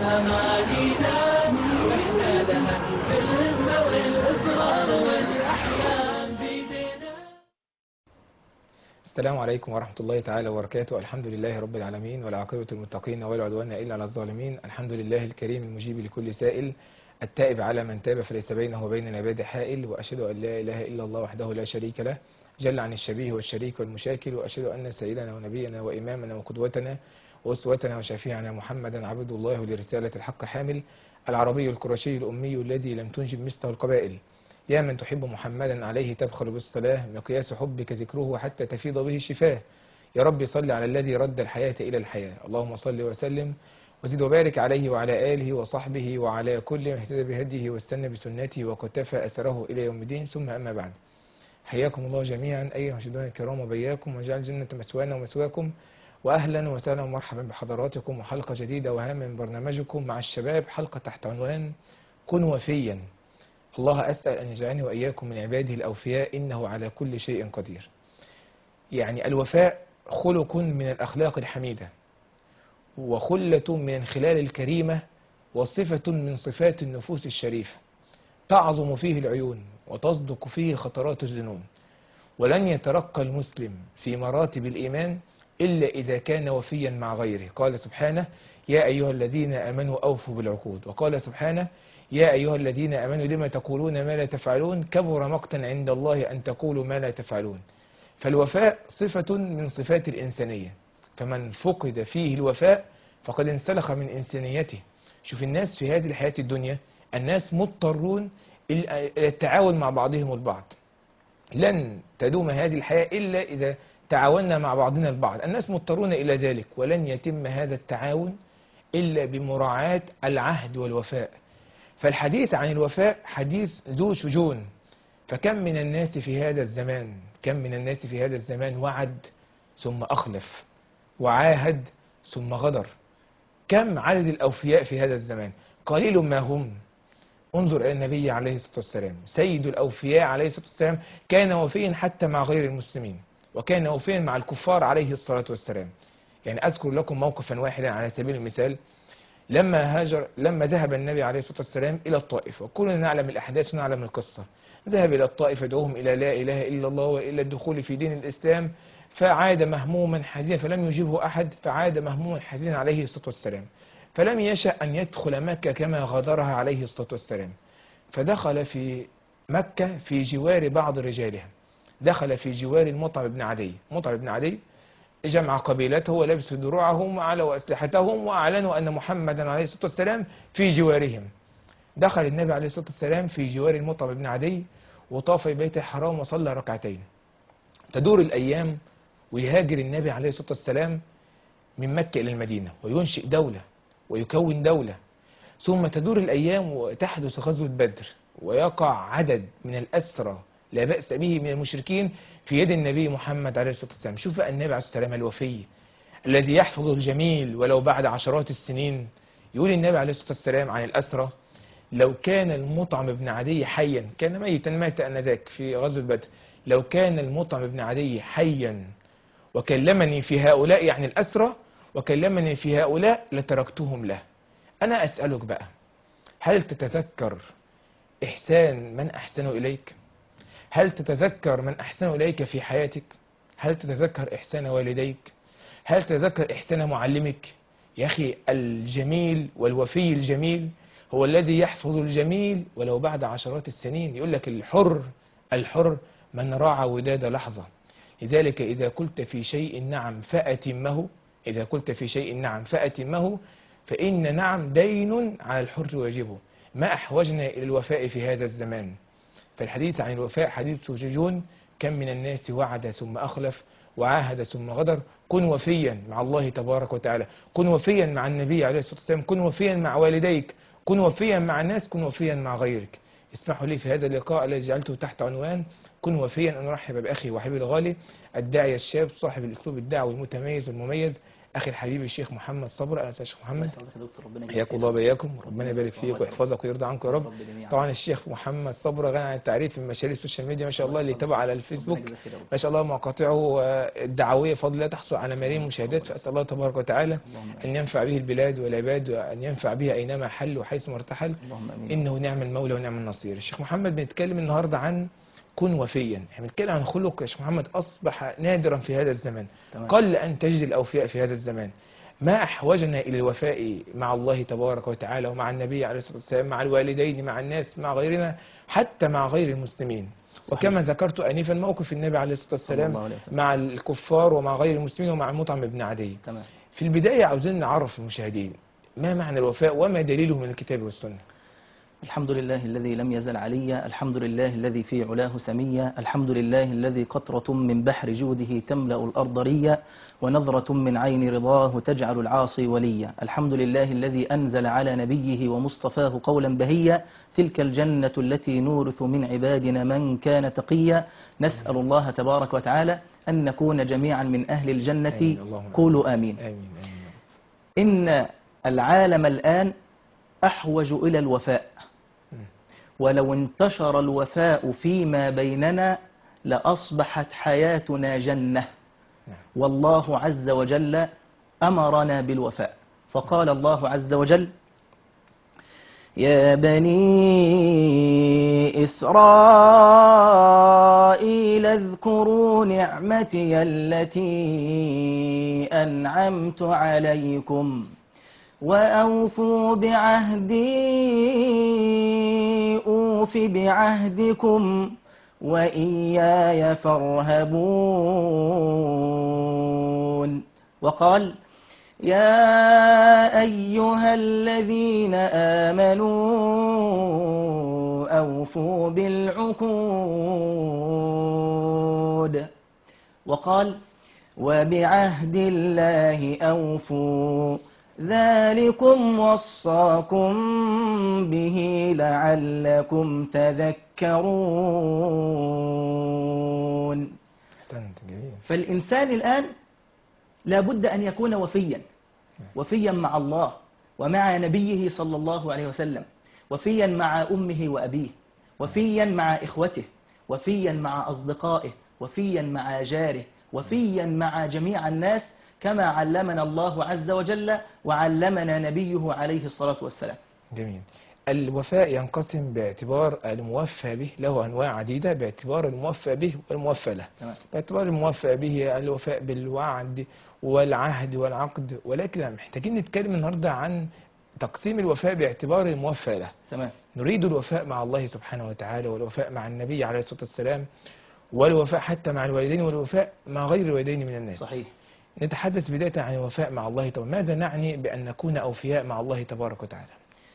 أمانينا احنا لها في الهمة والإصرار والأحلام بيدينا السلام عليكم ورحمة الله تعالى وبركاته الحمد لله رب العالمين والعاقبة المتقين ولا عدوان إلا على الظالمين الحمد لله الكريم المجيب لكل سائل التائب على من تاب فليس بينه وبين العباد حائل وأشهد أن لا إله إلا الله وحده لا شريك له جل عن الشبيه والشريك والمشاكل وأشهد أن سيدنا ونبينا وإمامنا وقدوتنا وأسوتنا وشفيعنا محمدا عبد الله لرسالة الحق حامل العربي القرشي الأمي الذي لم تنجب مثله القبائل يا من تحب محمدا عليه تبخل بالصلاة مقياس حبك ذكره حتى تفيض به الشفاه يا رب صل على الذي رد الحياة إلى الحياة اللهم صل وسلم وزد وبارك عليه وعلى آله وصحبه وعلى كل من اهتدى بهديه واستنى بسنته وقتفى أثره إلى يوم الدين ثم أما بعد حياكم الله جميعا أيها المشاهدون الكرام وبياكم وجعل الجنة مثوانا ومثواكم وأهلا وسهلا ومرحبا بحضراتكم وحلقة جديدة وهامة من برنامجكم مع الشباب حلقة تحت عنوان كن وفيا الله أسأل أن يجعلني وإياكم من عباده الأوفياء إنه على كل شيء قدير يعني الوفاء خلق من الأخلاق الحميدة وخلة من خلال الكريمة وصفة من صفات النفوس الشريفة تعظم فيه العيون وتصدق فيه خطرات الذنوب ولن يترقى المسلم في مراتب الإيمان إلا إذا كان وفيا مع غيره قال سبحانه يا أيها الذين آمنوا أوفوا بالعقود وقال سبحانه يا أيها الذين آمنوا لما تقولون ما لا تفعلون كبر مقتا عند الله أن تقولوا ما لا تفعلون فالوفاء صفة من صفات الإنسانية فمن فقد فيه الوفاء فقد انسلخ من إنسانيته شوف الناس في هذه الحياة الدنيا الناس مضطرون إلى التعاون مع بعضهم البعض لن تدوم هذه الحياة إلا إذا تعاوننا مع بعضنا البعض الناس مضطرون إلى ذلك ولن يتم هذا التعاون إلا بمراعاة العهد والوفاء فالحديث عن الوفاء حديث ذو شجون فكم من الناس في هذا الزمان كم من الناس في هذا الزمان وعد ثم أخلف وعاهد ثم غدر كم عدد الأوفياء في هذا الزمان قليل ما هم انظر إلى النبي عليه الصلاة والسلام سيد الأوفياء عليه الصلاة والسلام كان وفيا حتى مع غير المسلمين وكان وفيا مع الكفار عليه الصلاة والسلام يعني أذكر لكم موقفا واحدا على سبيل المثال لما هاجر لما ذهب النبي عليه الصلاة والسلام إلى الطائف وكلنا نعلم الأحداث ونعلم القصة ذهب إلى الطائف يدعوهم إلى لا إله إلا الله وإلى الدخول في دين الإسلام فعاد مهموما حزينا فلم يجيبه أحد فعاد مهموما حزينا عليه الصلاة والسلام فلم يشأ أن يدخل مكة كما غادرها عليه الصلاة والسلام فدخل في مكة في جوار بعض رجالها دخل في جوار المطعم بن عدي مطعم بن عدي جمع قبيلته ولبس دروعهم وعلوا أسلحتهم وأعلنوا أن محمدا عليه الصلاة والسلام في جوارهم دخل النبي عليه الصلاة والسلام في جوار المطعم بن عدي وطاف في بيت الحرام وصلى ركعتين تدور الأيام ويهاجر النبي عليه الصلاة والسلام من مكة إلى المدينة وينشئ دولة ويكون دولة ثم تدور الأيام وتحدث غزوة بدر ويقع عدد من الأسرى لا بأس به من المشركين في يد النبي محمد عليه الصلاة والسلام شوف بقى النبي عليه الصلاة والسلام الوفي الذي يحفظ الجميل ولو بعد عشرات السنين يقول النبي عليه الصلاة والسلام عن الأسرى لو كان المطعم بن عدي حيا كان ميتا مات أنذاك في غزوة بدر لو كان المطعم بن عدي حيا وكلمني في هؤلاء يعني الأسرى وكلمني في هؤلاء لتركتهم له أنا أسألك بقى هل تتذكر إحسان من أحسن إليك هل تتذكر من أحسن إليك في حياتك هل تتذكر إحسان والديك هل تتذكر إحسان معلمك يا أخي الجميل والوفي الجميل هو الذي يحفظ الجميل ولو بعد عشرات السنين يقول لك الحر الحر من راعى وداد لحظة لذلك إذا قلت في شيء نعم فأتمه إذا قلت في شيء نعم فأتمه فإن نعم دين على الحر واجبه ما أحوجنا إلى الوفاء في هذا الزمان فالحديث عن الوفاء حديث سججون كم من الناس وعد ثم أخلف وعاهد ثم غدر كن وفيا مع الله تبارك وتعالى كن وفيا مع النبي عليه الصلاة والسلام كن وفيا مع والديك كن وفيا مع الناس كن وفيا مع غيرك اسمحوا لي في هذا اللقاء الذي جعلته تحت عنوان كن وفيا أن أرحب بأخي وحبيبي الغالي الداعية الشاب صاحب الأسلوب الدعوي المتميز والمميز اخي الحبيب الشيخ محمد صبر اهلا وسهلا يا شيخ محمد حضرتك يا دكتور ربنا يجزاك حياكم خير. الله وبياكم ربنا يبارك فيك الله ويحفظك ويرضى عنك يا رب رب جميعا. طبعا الشيخ محمد صبر غني عن التعريف في مشاريع السوشيال ميديا ما شاء الله اللي يتابع على الفيسبوك ربنا يجزاك خير يا رب. ما شاء الله مواقعه آه، الدعويه بفضل الله تحصل على ملايين مشاهدات فاسال الله تبارك وتعالى اللهم ان ينفع به البلاد والعباد وان ينفع به اينما حل وحيث ما ارتحل اللهم امين انه نعم المولى ونعم النصير الشيخ محمد بنتكلم النهارده عن كن وفيا احنا بنتكلم عن خلق يا شيخ محمد اصبح نادرا في هذا الزمان تمام. قل ان تجد الاوفياء في هذا الزمان ما احوجنا الى الوفاء مع الله تبارك وتعالى ومع النبي عليه الصلاه والسلام مع الوالدين مع الناس مع غيرنا حتى مع غير المسلمين وكما ذكرت انفا موقف النبي عليه الصلاه صلى الله والسلام عليه وسلم. مع الكفار ومع غير المسلمين ومع مطعم بن عدي تمام في البدايه عاوزين نعرف المشاهدين ما معنى الوفاء وما دليله من الكتاب والسنه الحمد لله الذي لم يزل عليا الحمد لله الذي في علاه سميا الحمد لله الذي قطرة من بحر جوده تملأ الأرض ريا ونظرة من عين رضاه تجعل العاصي وليا الحمد لله الذي أنزل على نبيه ومصطفاه قولا بهيا تلك الجنة التي نورث من عبادنا من كان تقيا نسأل الله تبارك وتعالى أن نكون جميعا من أهل الجنة آمين. اللهم قولوا آمين امين امين إن العالم الآن أحوج إلى الوفاء ولو انتشر الوفاء فيما بيننا لأصبحت حياتنا جنة نعم. والله عز وجل أمرنا بالوفاء فقال الله عز وجل يا بني إسرائيل اذكروا نعمتي التي أنعمت عليكم وأوفوا بعهدي أوف بعهدكم وإياي فارهبون وقال يا أيها الذين آمنوا أوفوا بالعقود وقال وبعهد الله أوفوا ذلكم وصاكم به لعلكم تذكرون احسنت جميل فالإنسان الآن لابد أن يكون وفيا وفيا مع الله ومع نبيه صلى الله عليه وسلم وفيا مع أمه وأبيه وفيا مع إخوته وفيا مع أصدقائه وفيا مع جاره وفيا مع جميع الناس كما علمنا الله عز وجل وعلمنا نبيه عليه الصلاة والسلام جميل الوفاء ينقسم باعتبار الموفى به له انواع عديده باعتبار الموفى به والموفى له تمام. باعتبار الموفى به الوفاء بالوعد والعهد والعقد ولكن محتاجين نتكلم النهارده عن تقسيم الوفاء باعتبار الموفى له تمام نريد الوفاء مع الله سبحانه وتعالى والوفاء مع النبي عليه الصلاه والسلام والوفاء حتى مع الوالدين والوفاء مع غير الوالدين من الناس صحيح نتحدث بدايه عن الوفاء مع الله طب ماذا نعني بان نكون اوفياء مع الله تبارك وتعالى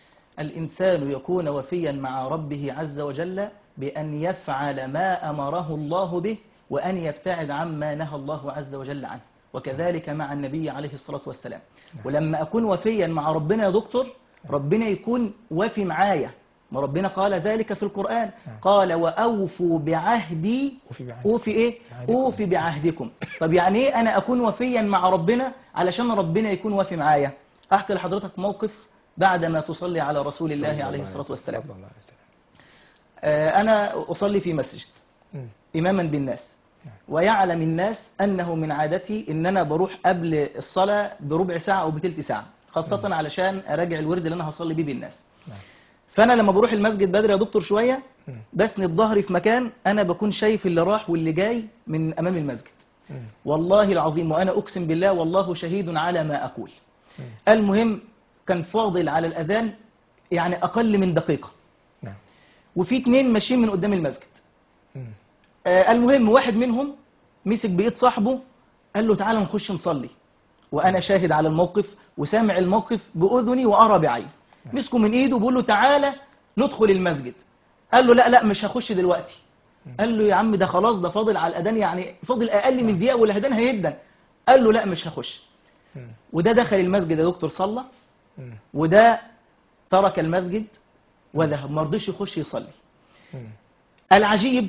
الإنسان يكون وفيا مع ربه عز وجل بأن يفعل ما أمره الله به وأن يبتعد عما نهى الله عز وجل عنه وكذلك مع النبي عليه الصلاة والسلام ولما أكون وفيا مع ربنا يا دكتور ربنا يكون وفي معايا ما ربنا قال ذلك في القرآن قال وأوفوا بعهدي وفي بعهد أوفي إيه؟ بعهدكم. أوفي بعهدكم طب يعني إيه أنا أكون وفيا مع ربنا علشان ربنا يكون وفي معايا أحكي لحضرتك موقف بعدما تصلي على رسول الله صلى عليه الصلاة والسلام صلى الله عليه وسلم آه، أنا أصلي في مسجد مم. إماما بالناس ويعلم الناس أنه من عادتي إن أنا بروح قبل الصلاة بربع ساعة أو بتلت ساعة خاصة علشان أراجع الورد اللي أنا هصلي بيه بالناس نعم. فأنا لما بروح المسجد بدري يا دكتور شوية مم. بسند ظهري في مكان أنا بكون شايف اللي راح واللي جاي من أمام المسجد مم. والله العظيم وأنا أقسم بالله والله شهيد على ما أقول مم. المهم كان فاضل على الأذان يعني أقل من دقيقة نعم وفي اتنين ماشيين من قدام المسجد مم. آه، المهم واحد منهم مسك بإيد صاحبه قال له تعالى نخش نصلي وأنا شاهد على الموقف وسامع الموقف بأذني وأرى بعيني مسكه من إيده وبيقول له تعالى ندخل المسجد قال له لا لا مش هخش دلوقتي قال له يا عم ده خلاص ده فاضل على الأذان يعني فاضل أقل من دقيقة والأذان هيدن قال له لا مش هخش مم. وده دخل المسجد يا دكتور صلى مم. وده ترك المسجد وذهب ما رضيش يخش يصلي مم. العجيب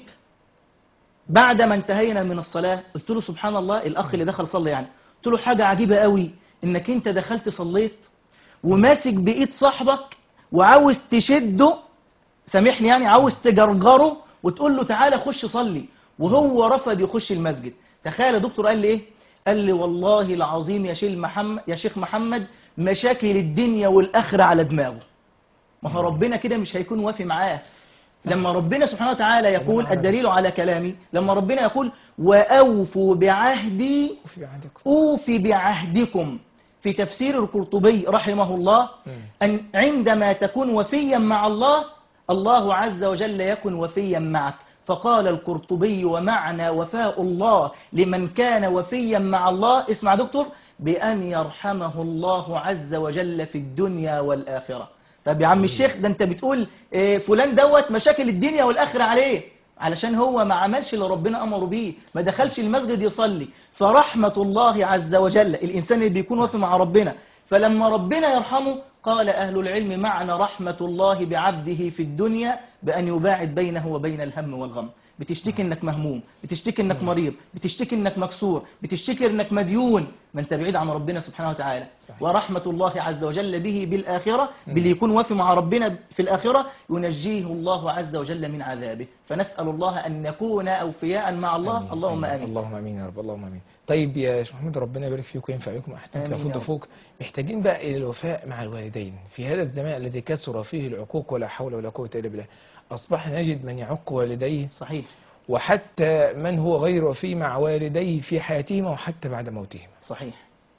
بعد ما انتهينا من الصلاة قلت له سبحان الله الأخ اللي دخل صلى يعني قلت له حاجة عجيبة قوي انك انت دخلت صليت وماسك بايد صاحبك وعاوز تشده سامحني يعني عاوز تجرجره وتقول له تعالى خش صلي وهو رفض يخش المسجد تخيل يا دكتور قال لي ايه قال لي والله العظيم يا شيخ محمد يا شيخ محمد مشاكل الدنيا والاخره على دماغه ما هو ربنا كده مش هيكون وافي معاه لما ربنا سبحانه وتعالى يقول الدليل على كلامي لما ربنا يقول وأوفوا بعهدي وفي عندك أوفي بعهدكم في تفسير القرطبي رحمه الله أن عندما تكون وفيا مع الله الله عز وجل يكن وفيا معك فقال القرطبي ومعنى وفاء الله لمن كان وفيا مع الله اسمع دكتور بأن يرحمه الله عز وجل في الدنيا والآخرة طب يا عم الشيخ ده انت بتقول اه، فلان دوت مشاكل الدنيا والآخرة عليه علشان هو ما عملش اللي ربنا أمره بيه ما دخلش المسجد يصلي فرحمة الله عز وجل الإنسان اللي بيكون وفي مع ربنا فلما ربنا يرحمه قال أهل العلم معنى رحمة الله بعبده في الدنيا بأن يباعد بينه وبين الهم والغم بتشتكي انك مهموم بتشتكي انك مريض بتشتكي انك مكسور بتشتكي انك مديون ما انت بعيد عن ربنا سبحانه وتعالى صحيح. ورحمة الله عز وجل به بالآخرة باللي يكون وافي مع ربنا في الآخرة ينجيه الله عز وجل من عذابه فنسأل الله أن نكون أوفياء مع الله آمين. اللهم آمين اللهم امين يا رب اللهم امين طيب يا شيخ محمد ربنا يبارك فيك وينفع بكم احسن آمين كفود يا رب. فوق محتاجين بقى الى الوفاء مع الوالدين في هذا الزمان الذي كثر فيه العقوق ولا حول ولا قوه الا بالله اصبحنا نجد من يعق والديه صحيح وحتى من هو غير وفي مع والديه في حياتهما وحتى بعد موتهما صحيح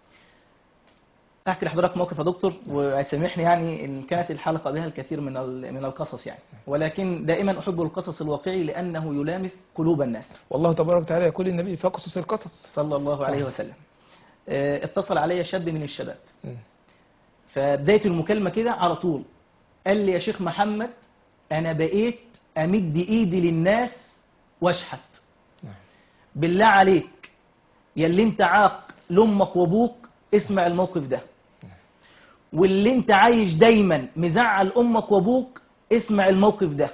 احكي لحضرتك موقف يا دكتور وسامحني يعني ان كانت الحلقه بها الكثير من ال- من القصص يعني ولكن دائما احب القصص الواقعي لانه يلامس قلوب الناس والله تبارك وتعالى يقول للنبي فقصص القصص صلى الله عليه وسلم آه، اتصل علي شاب من الشباب مم. فبدايه المكالمه كده على طول قال لي يا شيخ محمد انا بقيت امد ايدي للناس واشحت نعم. بالله عليك يا اللي انت عاق لامك وابوك اسمع الموقف ده واللي انت عايش دايما مزعل امك وابوك اسمع الموقف ده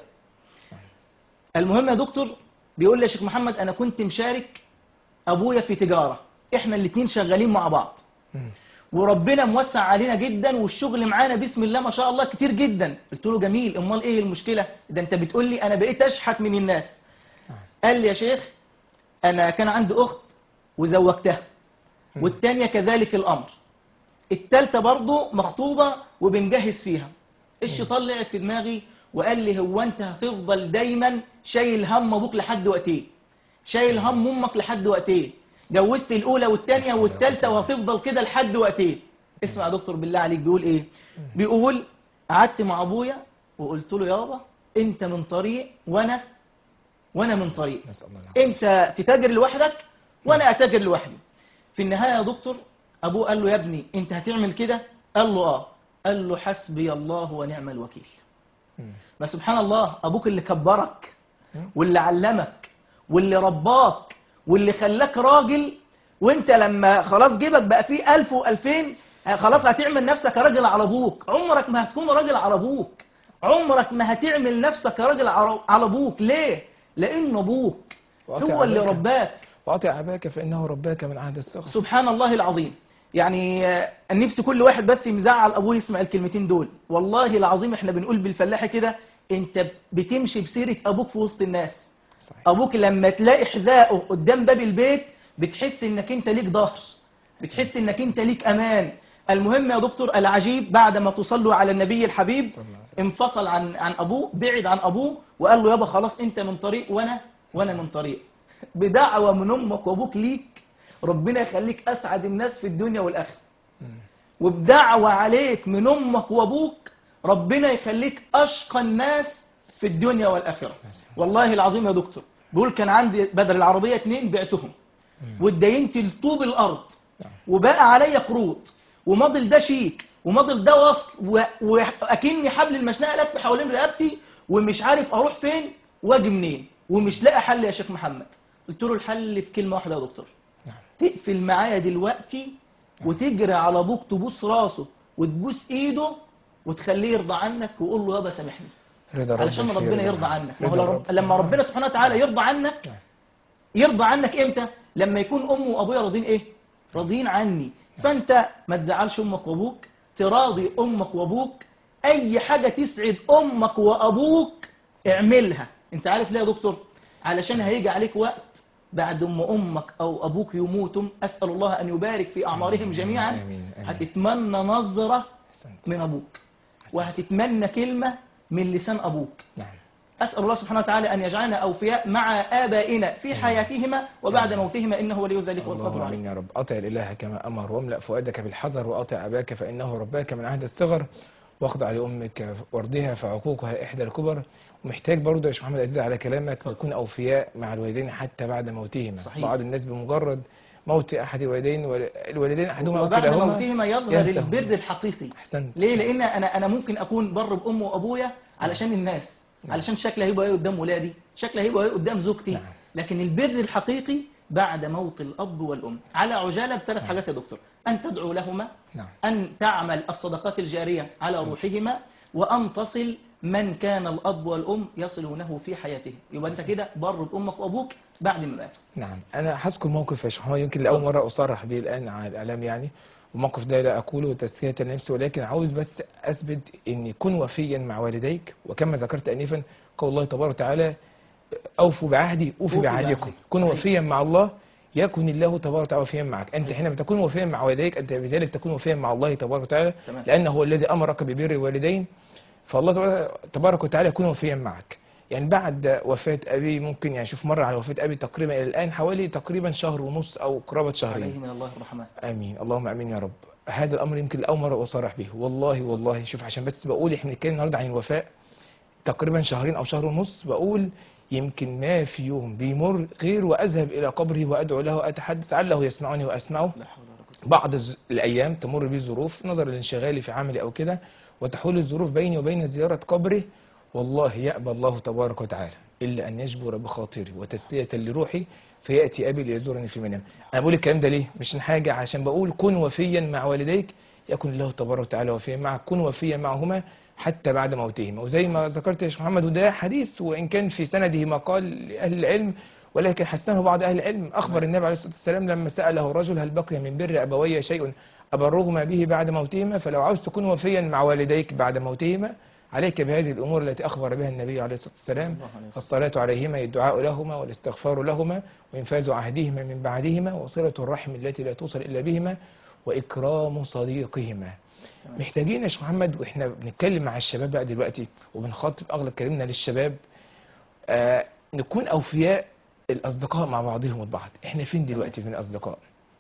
المهم يا دكتور بيقول لي يا شيخ محمد انا كنت مشارك ابويا في تجاره احنا الاتنين شغالين مع بعض مم. وربنا موسع علينا جدا والشغل معانا بسم الله ما شاء الله كتير جدا قلت له جميل امال ايه المشكله ده انت بتقول لي انا بقيت اشحت من الناس قال لي يا شيخ انا كان عندي اخت وزوجتها والتانية كذلك الامر التالتة برضه مخطوبة وبنجهز فيها الشيطان لعب في دماغي وقال لي هو انت هتفضل دايما شايل هم ابوك لحد وقت ايه شايل هم امك لحد وقت ايه جوزت الاولى والثانيه والثالثه وهتفضل كده لحد وقت ايه اسمع يا دكتور بالله عليك بيقول ايه بيقول قعدت مع ابويا وقلت له يابا انت من طريق وانا وانا من طريق نسال الله العافيه انت تتاجر لوحدك وانا اتاجر لوحدي في النهايه يا دكتور ابوه قال له يا ابني انت هتعمل كده قال له اه قال له حسبي الله ونعم الوكيل مم. ما سبحان الله ابوك اللي كبرك مم. واللي علمك واللي رباك واللي خلاك راجل وانت لما خلاص جيبك بقى فيه ألف وألفين اه خلاص هتعمل نفسك راجل على ابوك عمرك ما هتكون راجل على ابوك عمرك ما هتعمل نفسك راجل على على ابوك ليه لان ابوك وأطع هو اللي أباك. رباك واطع اباك فانه رباك من عهد الصغر سبحان الله العظيم يعني آه، نفسي كل واحد بس مزعل ابوه يسمع الكلمتين دول والله العظيم احنا بنقول بالفلاحه كده انت بتمشي بسيره ابوك في وسط الناس صحيح ابوك لما تلاقي حذائه قدام باب البيت بتحس انك انت ليك ظهر بتحس انك انت ليك امان المهم يا دكتور العجيب بعد ما تصلوا على النبي الحبيب صلى الله عليه وسلم. انفصل عن عن ابوه بعد عن ابوه وقال له يابا خلاص انت من طريق وانا وانا من طريق بدعوه من امك وابوك ليك ربنا يخليك اسعد الناس في الدنيا والاخره وبدعوه عليك من امك وابوك ربنا يخليك اشقى الناس في الدنيا والاخره والله العظيم يا دكتور بيقول كان عندي بدل العربيه اتنين بعتهم واتدينت لطوب الارض وبقى عليا قروض وماضل ده شيك وماضل ده وصل و- واكني حبل المشنقه لف حوالين رقبتي ومش عارف اروح فين واجي منين ومش لاقي حل يا شيخ محمد قلت له الحل في كلمه واحده يا دكتور نعم. تقفل معايا دلوقتي وتجري على ابوك تبوس راسه وتبوس ايده وتخليه يرضى عنك وقول له يابا سامحني رضا ربك علشان في ربنا رضا يرضى معك. عنك ما هو رضا لو- ربك. لما ربنا سبحانه وتعالى يرضى عنك نعم. يرضى عنك امتى لما يكون امه وابويا راضين ايه راضيين عني فانت ما تزعلش امك وابوك تراضي امك وابوك اي حاجه تسعد امك وابوك اعملها انت عارف ليه يا دكتور علشان هيجي عليك وقت بعد ما امك او ابوك يموتوا اسال الله ان يبارك في اعمارهم جميعا آمين، آمين. هتتمنى نظره أحسنت من ابوك وهتتمنى كلمه من لسان ابوك نعم أسأل الله سبحانه وتعالى أن يجعلنا أوفياء مع آبائنا في حياتهما وبعد موتهما إنه ولي ذلك والقدر اللهم عليه امين يا رب اطع الاله كما امر واملا فؤادك بالحذر واطع اباك فانه رباك من عهد الصغر واخضع لامك وارضها فعقوقها احدى الكبر ومحتاج برضه يا شيخ محمد ازيد على كلامك نكون اوفياء مع الوالدين حتى بعد موتهما صحيح. بعض الناس بمجرد موت احد الوالدين الوالدين احدهما او وبعد كلاهما موتهما يظهر ينسى. البر الحقيقي احسنت ليه لأن أنا أنا ممكن أكون بر بأمي وأبويا علشان الناس علشان شكلي هيبقى إيه قدام ولادي شكلي هيبقى إيه قدام زوجتي نعم. لكن البر الحقيقي بعد موت الأب والأم على عجالة بثلاث حاجات يا دكتور أن تدعو لهما نعم أن تعمل الصدقات الجارية على روحهما وأن تصل من كان الأب والأم يصلونه في حياتهم يبقى أنت كده بر بأمك وأبوك بعد ما ماتوا نعم انا هذكر موقف يا شيخ محمد يمكن لاول مره اصرح به الان على الاعلام يعني والموقف ده لا اقوله تزكيه النفس ولكن عاوز بس اثبت ان كن وفيا مع والديك وكما ذكرت انفا قول الله تبارك وتعالى اوفوا بعهدي اوفي أوفي بعهدكم بعهدي. كن صحيح. وفيا مع الله يكن الله تبارك وتعالى وفيا معك انت صحيح. حينما تكون وفيا مع والديك انت بذلك تكون وفيا مع الله تبارك وتعالى تمام. لانه هو الذي امرك ببر الوالدين فالله تبارك- تبارك وتعالى يكون وفيا معك يعني بعد وفاة أبي ممكن يعني شوف مرة على وفاة أبي تقريبا إلى الآن حوالي تقريبا شهر ونص أو قرابة شهرين عليه من الله الرحمن امين اللهم امين يا رب هذا الامر يمكن لاول مره اصرح به والله والله شوف عشان بس بقول احنا بنتكلم النهارده عن الوفاء تقريبا شهرين او شهر ونص بقول يمكن ما في يوم بيمر غير واذهب الى قبره وادعو له واتحدث لعله يسمعني واسمعه لا حول ولا قوة بعض الز- الايام تمر بي ظروف نظرا لانشغالي في عملي او كده وتحول الظروف بيني وبين زياره قبره والله يأبى الله تبارك وتعالى الا ان يجبر بخاطري وتسليه لروحي فياتي ابي ليزورني في المنام انا بقول الكلام ده ليه مش عشان حاجه عشان بقول كن وفيا مع والديك يكن الله تبارك وتعالى وفيا معك كن وفيا معهما حتى بعد موتهما وزي ما ذكرت يا شيخ محمد وده حديث وان كان في سنده مقال لاهل العلم ولكن حسنه بعض اهل العلم اخبر النبي عليه الصلاه والسلام لما ساله رجل هل بقي من بر ابوي شيء ابرهما به بعد موتهما فلو عاوز تكون وفيا مع والديك بعد موتهما عليك بهذه الامور التي اخبر بها النبي عليه الصلاه والسلام الله عليه وسلم. الصلاه عليهما الدعاء لهما والاستغفار لهما وانفاذ عهدهما من بعدهما وصله الرحم التي لا توصل الا بهما واكرام صديقهما محتاجين يا شيخ محمد واحنا بنتكلم مع الشباب بقى دلوقتي وبنخاطب اغلب كلامنا للشباب آه نكون اوفياء الاصدقاء مع بعضهم البعض احنا فين دلوقتي من الاصدقاء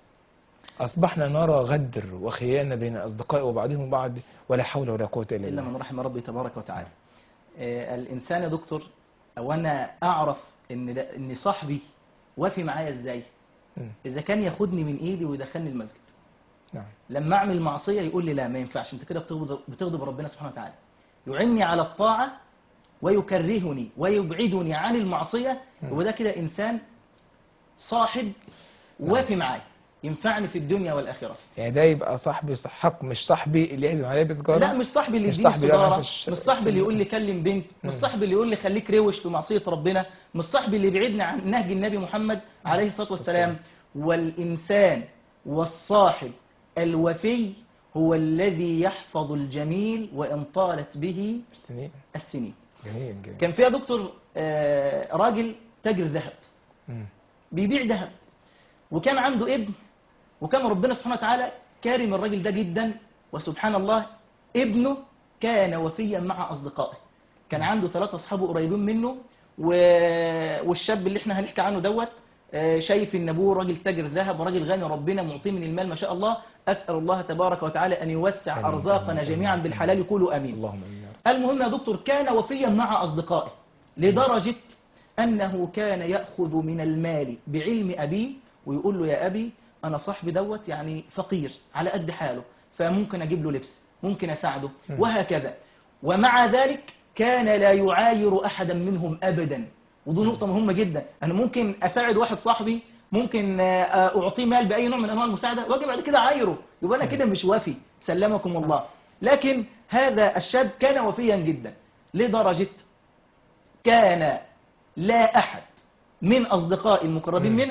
اصبحنا نرى غدر وخيانه بين الاصدقاء وبعضهم البعض ولا حول ولا قوه الا إلا بالله من رحم ربي تبارك وتعالى آه، الإنسان يا دكتور أو أنا أعرف إن ده إن صاحبي وافي معايا إزاي مم. إذا كان ياخدني من إيدي ويدخلني المسجد نعم لما أعمل معصية يقول لي لا ما ينفعش أنت كده بتغضب, بتغضب ربنا سبحانه وتعالى يعني على الطاعة ويكرهني ويبعدني عن المعصية وده كده إنسان صاحب وافي معايا ينفعني في الدنيا والآخرة يعني ده يبقى صاحبي صح- حق مش صاحبي اللي يعزم عليا بسجاره لا مش صاحبي اللي مش يديني صاحبي اللي أنا السجارة في الش- مش صاحبي اللي في- يقول لي كلم بنت مش مم. صاحبي اللي يقول لي خليك روش في معصية ربنا مش صاحبي اللي يبعدني عن نهج النبي محمد عليه الصلاة والسلام والإنسان والصاحب الوفي هو الذي يحفظ الجميل وإن طالت به السنين السنين جميل جميل كان فيها دكتور آه، راجل تاجر ذهب مم. بيبيع ذهب وكان عنده ابن وكان ربنا سبحانه وتعالى كارم الراجل ده جدا وسبحان الله ابنه كان وفيا مع أصدقائه كان عنده ثلاثة أصحابه قريبين منه و... والشاب اللي احنا هنحكي عنه دوت آه، شايف ان ابوه راجل تاجر ذهب وراجل غني ربنا معطيه من المال ما شاء الله اسال الله تبارك وتعالى ان يوسع آمين، ارزاقنا آمين، جميعا آمين. بالحلال يقولوا امين اللهم امين يا رب المهم يا دكتور كان وفيا مع أصدقائه لدرجة أنه كان يأخذ من المال بعلم أبيه ويقول له يا أبي أنا صاحبي دوت يعني فقير على قد حاله فممكن أجيب له لبس ممكن أساعده وهكذا ومع ذلك كان لا يعاير أحدا منهم أبدا ودي نقطة مهمة جدا أنا ممكن أساعد واحد صاحبي ممكن آه، أعطيه مال بأي نوع من أنواع المساعدة وأجي بعد كده أعايره يبقى أنا كده مش وافي سلمكم الله لكن هذا الشاب كان وفيا جدا لدرجة كان لا أحد من أصدقاء المقربين مم. منه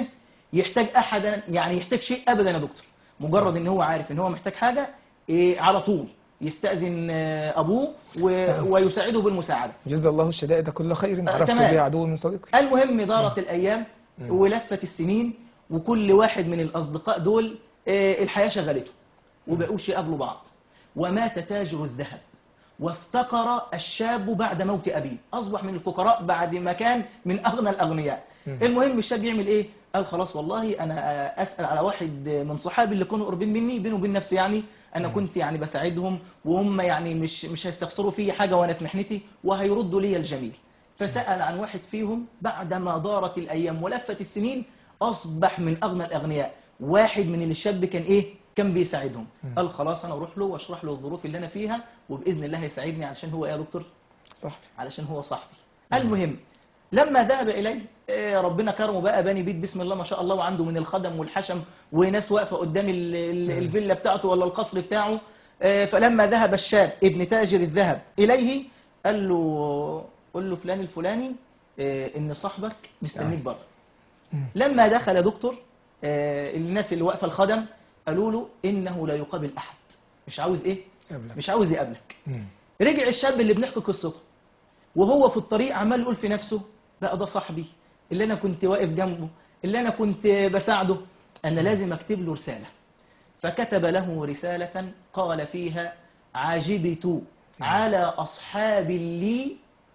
يحتاج احدا يعني يحتاج شيء ابدا يا دكتور مجرد ان هو عارف ان هو محتاج حاجه إيه على طول يستأذن آه، ابوه و... نعم. ويساعده بالمساعده جزا الله الشدائد كل خير آه، عرفت تمام. به عدو من صديقي المهم دارت الايام مم. ولفت السنين وكل واحد من الاصدقاء دول آه، الحياه شغلته وبقوش يقابلوا بعض ومات تاجر الذهب وافتقر الشاب بعد موت ابيه اصبح من الفقراء بعد ما كان من اغنى الاغنياء مم. المهم الشاب يعمل ايه قال خلاص والله انا آه، اسال على واحد من صحابي اللي كانوا قريبين مني بينه وبين نفسي يعني انا كنت يعني بساعدهم وهم يعني مش مش هيستخسروا فيا حاجه وانا في محنتي وهيردوا لي الجميل فسال عن واحد فيهم بعدما دارت الايام ولفت السنين اصبح من اغنى الاغنياء واحد من اللي الشاب كان ايه كان بيساعدهم قال خلاص انا اروح له واشرح له الظروف اللي انا فيها وباذن الله هيساعدني علشان هو ايه يا دكتور صح علشان هو صاحبي المهم لما ذهب إليه آه، ربنا كرمه بقى بني بيت بسم الله ما شاء الله وعنده من الخدم والحشم وناس واقفة قدام ال- ال- الفيلا بتاعته ولا القصر بتاعه آه، فلما ذهب الشاب ابن تاجر الذهب إليه قال له قل له فلان الفلاني آه، إن صاحبك مستنيك بره مم. لما دخل يا دكتور آه، الناس اللي واقفة الخدم قالوا له إنه لا يقابل أحد مش عاوز إيه قبلك. مش عاوز يقابلك مم. رجع الشاب اللي بنحكي قصته وهو في الطريق عمال يقول في نفسه بقى ده صاحبي اللي انا كنت واقف جنبه اللي انا كنت بساعده انا لازم اكتب له رساله فكتب له رساله قال فيها عجبت على اصحاب لي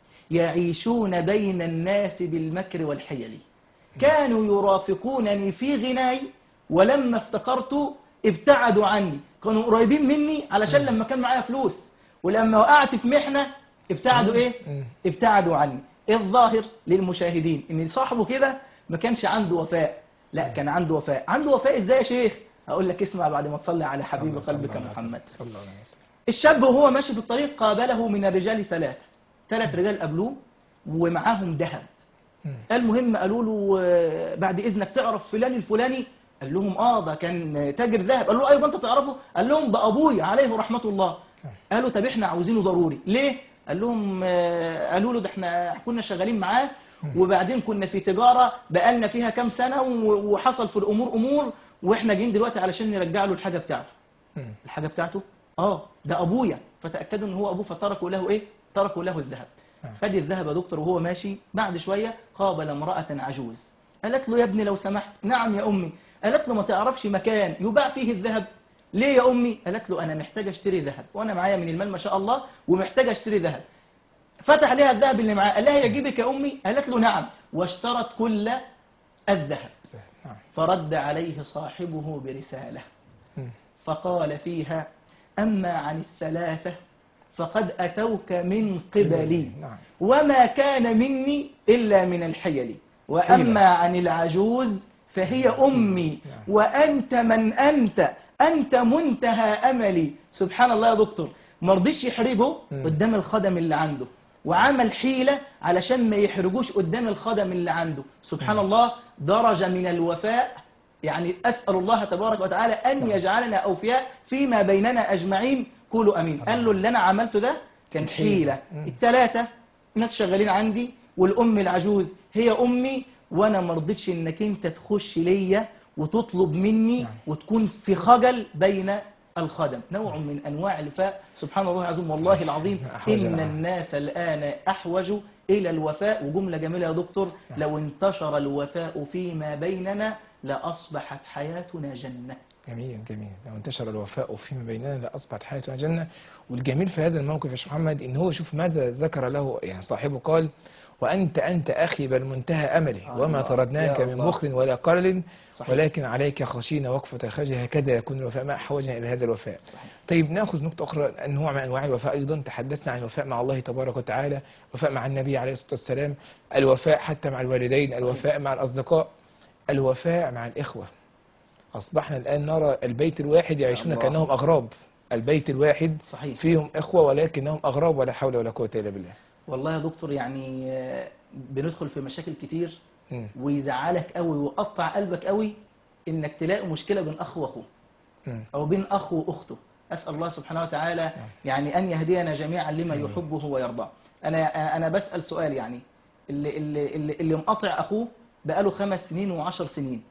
يعيشون بين الناس بالمكر والحيل كانوا يرافقونني في غناي ولما افتقرت ابتعدوا عني كانوا قريبين مني علشان لما كان معايا فلوس ولما وقعت في محنة ابتعدوا ايه مم. ابتعدوا عني الظاهر للمشاهدين ان صاحبه كده ما كانش عنده وفاء لا كان عنده وفاء عنده وفاء ازاي يا شيخ هقول لك اسمع بعد ما تصلي على حبيب صلى- صلى قلبك الله عليه محمد وسلم. صلى الله عليه وسلم الشاب وهو ماشي في الطريق قابله من الرجال ثلاثة ثلاث رجال قابلوه ومعاهم ذهب مم. المهم قالوا له آه، بعد اذنك تعرف فلان الفلاني قال لهم اه ده كان تاجر ذهب قال له ايوه انت تعرفه قال لهم ده ابويا عليه رحمه الله قالوا طب احنا عاوزينه ضروري ليه قال لهم آه، قالوا له ده احنا كنا شغالين معاه وبعدين كنا في تجاره بقالنا فيها كام سنه و- وحصل في الامور امور واحنا جايين دلوقتي علشان نرجع له الحاجه بتاعته مم. الحاجه بتاعته اه ده ابويا فتاكدوا ان هو ابوه فتركوا له ايه تركوا له الذهب نعم. خد الذهب يا دكتور وهو ماشي بعد شويه قابل امراه عجوز قالت له يا ابني لو سمحت نعم يا امي قالت له ما تعرفش مكان يباع فيه الذهب ليه يا امي قالت له انا محتاجه اشتري ذهب وانا معايا من المال ما شاء الله ومحتاجه اشتري ذهب فتح لها الذهب اللي معاه قال لها يجيبك يا امي قالت له نعم واشترت كل الذهب نعم فرد عليه صاحبه برساله مم. فقال فيها أما عن الثلاثة فقد أتوك من قبلي نعم وما كان مني إلا من الحيل وأما عن العجوز فهي أمي نعم. وأنت من أنت أنت منتهى أملي سبحان الله يا دكتور مرضيش يحرجه مم. قدام الخدم اللي عنده وعمل حيلة علشان ما يحرجوش قدام الخدم اللي عنده سبحان الله درجة من الوفاء يعني أسأل الله تبارك وتعالى أن يجعلنا أوفياء فيما بيننا أجمعين قولوا أمين قال له اللي أنا عملته ده كان حيلة مم. الثلاثة ناس شغالين عندي والأم العجوز هي أمي وأنا ما رضيتش إنك أنت تخش ليا وتطلب مني نعم. وتكون في خجل بين الخدم نوع من أنواع الوفاء سبحان الله العظيم والله العظيم أحوج إن العالم. الناس الآن أحوج إلى الوفاء وجملة جميلة يا دكتور لو انتشر الوفاء فيما بيننا لأصبحت حياتنا جنة جميل جميل لو انتشر الوفاء فيما بيننا لأصبحت حياتنا جنة والجميل في هذا الموقف يا شيخ محمد إن هو شوف ماذا ذكر له يعني صاحبه قال وأنت أنت أخي بل منتهى أملي الله. وما طردناك يا من الله. بخل ولا قرل صحيح. ولكن عليك خشينا وقفة الخجل هكذا يكون الوفاء ما أحوجنا إلى هذا الوفاء صحيح. طيب نأخذ نقطة أخرى أنواع من أنواع الوفاء أيضا تحدثنا عن الوفاء مع الله تبارك وتعالى الوفاء مع النبي عليه الصلاة والسلام الوفاء حتى مع الوالدين الوفاء مع الأصدقاء الوفاء مع الإخوة أصبحنا الآن نرى البيت الواحد يعيشون الله. كأنهم أغراب البيت الواحد صحيح فيهم إخوة ولكنهم أغراب ولا حول ولا قوة إلا بالله والله يا دكتور يعني آه، بندخل في مشاكل كتير مم. ويزعلك قوي ويقطع قلبك قوي انك تلاقي مشكلة بين اخ واخوه مم. او بين اخ واخته اسال الله سبحانه وتعالى يعني ان يهدينا جميعا لما يحبه ويرضاه انا انا بسال سؤال يعني اللي اللي اللي, اللي مقاطع اخوه بقاله خمس سنين وعشر سنين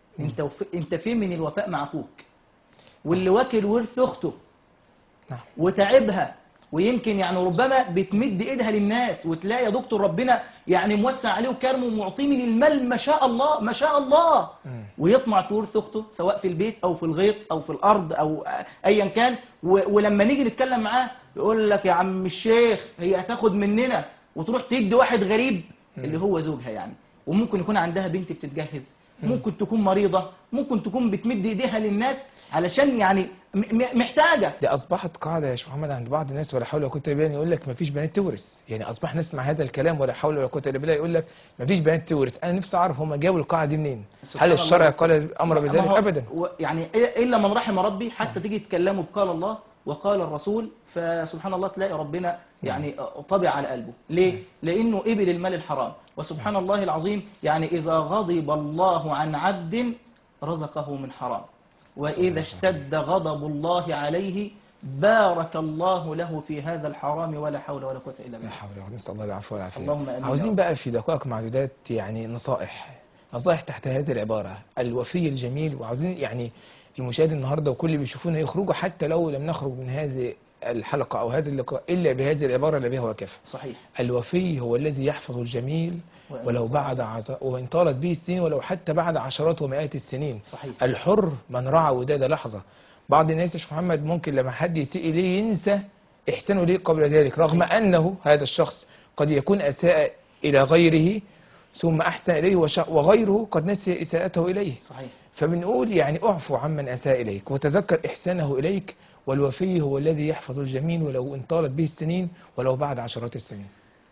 انت وف... انت فين من الوفاء مع اخوك واللي واكل ورث اخته نعم وتعبها ويمكن يعني ربما بتمد ايدها للناس وتلاقي يا دكتور ربنا يعني موسع عليه وكرمه ومعطيه من المال ما شاء الله ما شاء الله مم. ويطمع في ورث اخته سواء في البيت او في الغيط او في الارض او ايا كان و- ولما نيجي نتكلم معاه يقول لك يا عم الشيخ هي هتاخد مننا وتروح تدي واحد غريب اللي هو زوجها يعني وممكن يكون عندها بنت بتتجهز ممكن تكون مريضة ممكن تكون بتمد ايديها للناس علشان يعني م- م- محتاجة دي اصبحت قاعده يا شيخ محمد عند بعض الناس ولا حول ولا قوه الا بالله يقول لك ما فيش بنات تورث يعني اصبح نسمع هذا الكلام ولا حول ولا قوه الا بالله يقول لك ما فيش بنات تورث انا نفسي اعرف هم جابوا القاعده دي منين سبحان هل الله. الشرع قال الامر ما بذلك هو- ابدا و- يعني إيه- الا من رحم ربي حتى تيجي تكلموا بقال الله وقال الرسول فسبحان الله تلاقي ربنا يعني طبع على قلبه ليه لانه قبل المال الحرام وسبحان الله العظيم يعني اذا غضب الله عن عبد رزقه من حرام واذا اشتد غضب الله عليه بارك الله له في هذا الحرام ولا حول ولا قوه الا لا بالله حول ولا قوه نسال الله العفو والعافيه اللهم آمين يا عاوزين رب. بقى في دقائق معدودات يعني نصائح نصائح تحت هذه العباره الوفي الجميل وعاوزين يعني المشاهد النهارده وكل اللي بيشوفونا يخرجوا حتى لو لم نخرج من هذه الحلقه او هذا اللقاء الا بهذه العباره اللي بها وكفى صحيح الوفي هو الذي يحفظ الجميل وإن ولو طال. بعد عط... وإن طالت به السنين ولو حتى بعد عشرات ومئات السنين صحيح الحر من رعى وداد لحظة بعض الناس يا شيخ محمد ممكن لما حد يسيء إليه ينسى إحسانه ليه قبل ذلك رغم أنه هذا الشخص قد يكون أساء إلى غيره ثم أحسن إليه وش... وغيره قد نسي إساءته إليه صحيح فبنقول يعني اعفو عمن أساء إليك وتذكر إحسانه إليك والوفي هو الذي يحفظ الجميل ولو إن طالت به السنين ولو بعد عشرات السنين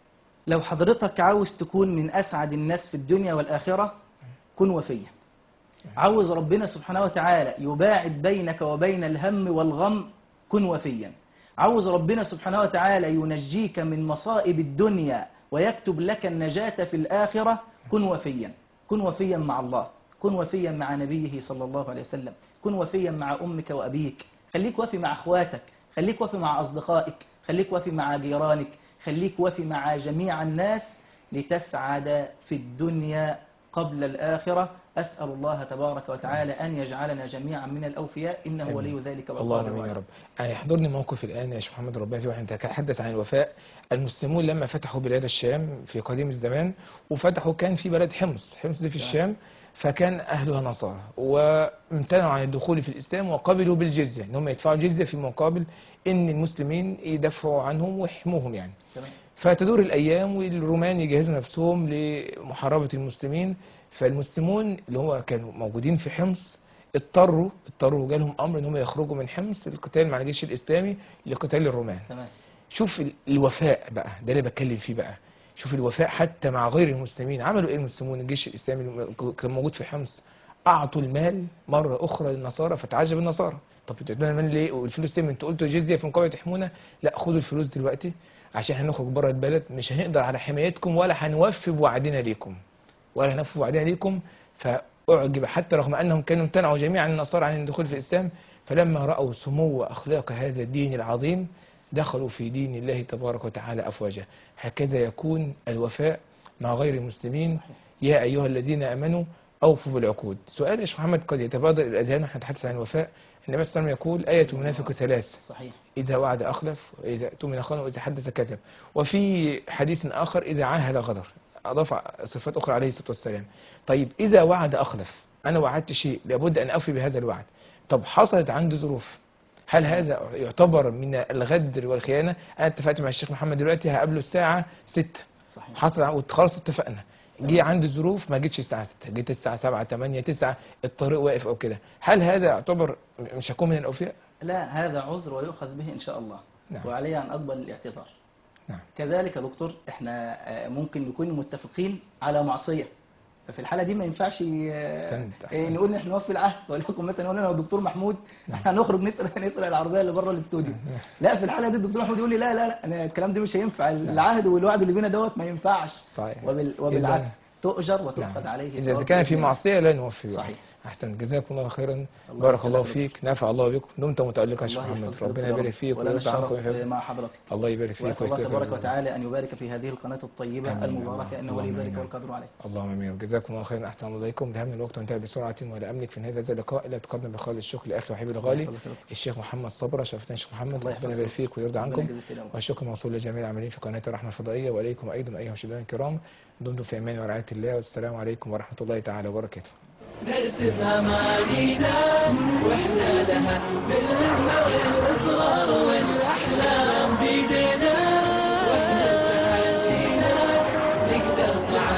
لو حضرتك عاوز تكون من أسعد الناس في الدنيا والآخرة كن وفيا عاوز ربنا سبحانه وتعالى يباعد بينك وبين الهم والغم كن وفيا عاوز ربنا سبحانه وتعالى ينجيك من مصائب الدنيا ويكتب لك النجاة في الآخرة كن وفيا كن وفيا مع الله كن وفيا مع نبيه صلى الله عليه وسلم كن وفيا مع أمك وأبيك خليك وفي مع أخواتك خليك وفي مع أصدقائك خليك وفي مع جيرانك خليك وفي مع جميع الناس لتسعد في الدنيا قبل الآخرة أسأل الله تبارك وتعالى أن يجعلنا جميعا من الأوفياء إنه آمين. ولي ذلك اللهم والقادر امين يا عليه. رب أنا يحضرني موقف الان يا شيخ محمد ربنا فيه واحنا نتحدث عن الوفاء المسلمون لما فتحوا بلاد الشام في قديم الزمان وفتحوا كان في بلد حمص حمص دي في الشام فكان اهلها نصارى وامتنعوا عن الدخول في الاسلام وقبلوا بالجزيه ان هم يدفعوا جزيه في مقابل ان المسلمين يدافعوا عنهم ويحموهم يعني تمام فتدور الايام والرومان يجهزوا نفسهم لمحاربه المسلمين فالمسلمون اللي هو كانوا موجودين في حمص اضطروا اضطروا جالهم امر ان هم يخرجوا من حمص للقتال مع الجيش الاسلامي لقتال الرومان تمام شوف ال- الوفاء بقى ده اللي بتكلم فيه بقى شوف الوفاء حتى مع غير المسلمين عملوا ايه المسلمون الجيش الاسلامي اللي كان موجود في حمص اعطوا المال مره اخرى للنصارى فتعجب النصارى طب بتدونا المال ليه والفلوس ليه انتوا قلتوا جزيه في مقابل تحمونا لا خدوا الفلوس دلوقتي عشان هنخرج بره البلد مش هنقدر على حمايتكم ولا هنوفي بوعدنا ليكم ولا هنوفي بوعدنا ليكم فاعجب حتى رغم انهم كانوا امتنعوا جميعا النصارى عن الدخول في الاسلام فلما راوا سمو اخلاق هذا الدين العظيم دخلوا في دين الله تبارك وتعالى افواجا هكذا يكون الوفاء مع غير المسلمين يا ايها الذين امنوا اوفوا بالعقود سؤال يا شيخ محمد قد يتبادر الى الاذهان ونحن نتحدث عن الوفاء النبي صلى الله عليه وسلم يقول ايه المنافق ثلاث صحيح إذا وعد أخلف وإذا اؤتمن خان وإذا حدث كذب وفي حديث آخر إذا عاهد غدر أضاف صفات أخرى عليه الصلاة والسلام طيب إذا وعد أخلف أنا وعدت شيء لابد أن أوفي بهذا الوعد طب حصلت عنده ظروف هل هذا يعتبر من الغدر والخيانة أنا اتفقت مع الشيخ محمد دلوقتي هقابله الساعة 6 صحيح حصل ع- خلاص اتفقنا جه عندي ظروف ما جيتش الساعه 6 جيت الساعه 7 8 9 الطريق واقف او كده هل هذا يعتبر م- مش هكون من الاوفياء لا هذا عذر ويؤخذ به إن شاء الله نعم. وعليه أن أقبل الاعتذار نعم. كذلك يا دكتور احنا آه، ممكن نكون متفقين على معصية ففي الحالة دي ما ينفعش آه، أحسنت، آه، أحسنت. نقول احنا نوفي العهد ولكن مثلا نقول انا الدكتور محمود احنا هنخرج نسرق نسرق العربيه اللي بره الاستوديو لا في الحاله دي الدكتور محمود يقول لي لا لا لا أنا الكلام ده مش هينفع العهد والوعد اللي بينا دوت ما ينفعش صحيح وبال إذا- وبالعكس تؤجر نعم. وتؤخذ عليه إذا ثواب كان في بإذن الله. معصية لا نوفي بها. صحيح. احسن جزاكم الله خيرا الله بارك الله يجزاك فيك نفع الله بكم دمت متالقا يا شيخ الله محمد يحفظك ربنا يا رب. يبارك فيك ولنا ويرضى عنكم الشرف ويحفظك. مع حضرتك الله يبارك فيك وأسأل الله ويستر تبارك منك. وتعالى أن يبارك في هذه القناة الطيبة آمين. المباركة إنه ولي اللهم ذلك آمين. والقادر عليه اللهم امين جزاكم الله خيرا احسن الله اليكم دهمنا الوقت وانتهى بسرعه ولا املك في نهايه هذا اللقاء الا اتقدم بخالص الشكر لاخي وحبيبي الغالي يحفظك يا رب. الشيخ محمد صبره شرفتنا الشيخ محمد الله ربنا يحفظك. يبارك فيك ويرضى ربنا عنكم يجزيك خير. والشكر موصول لجميع العاملين في قناه الرحمه الفضائيه واليكم ايضا ايها المشاهدين الكرام دمتم في امان ورعايه الله والسلام عليكم ورحمه الله تعالى وبركاته نرسم أمانينا وإحنا لها بالهمة والإصرار والأحلام بيدنا وإحنا بتحدينا نقدر نعالج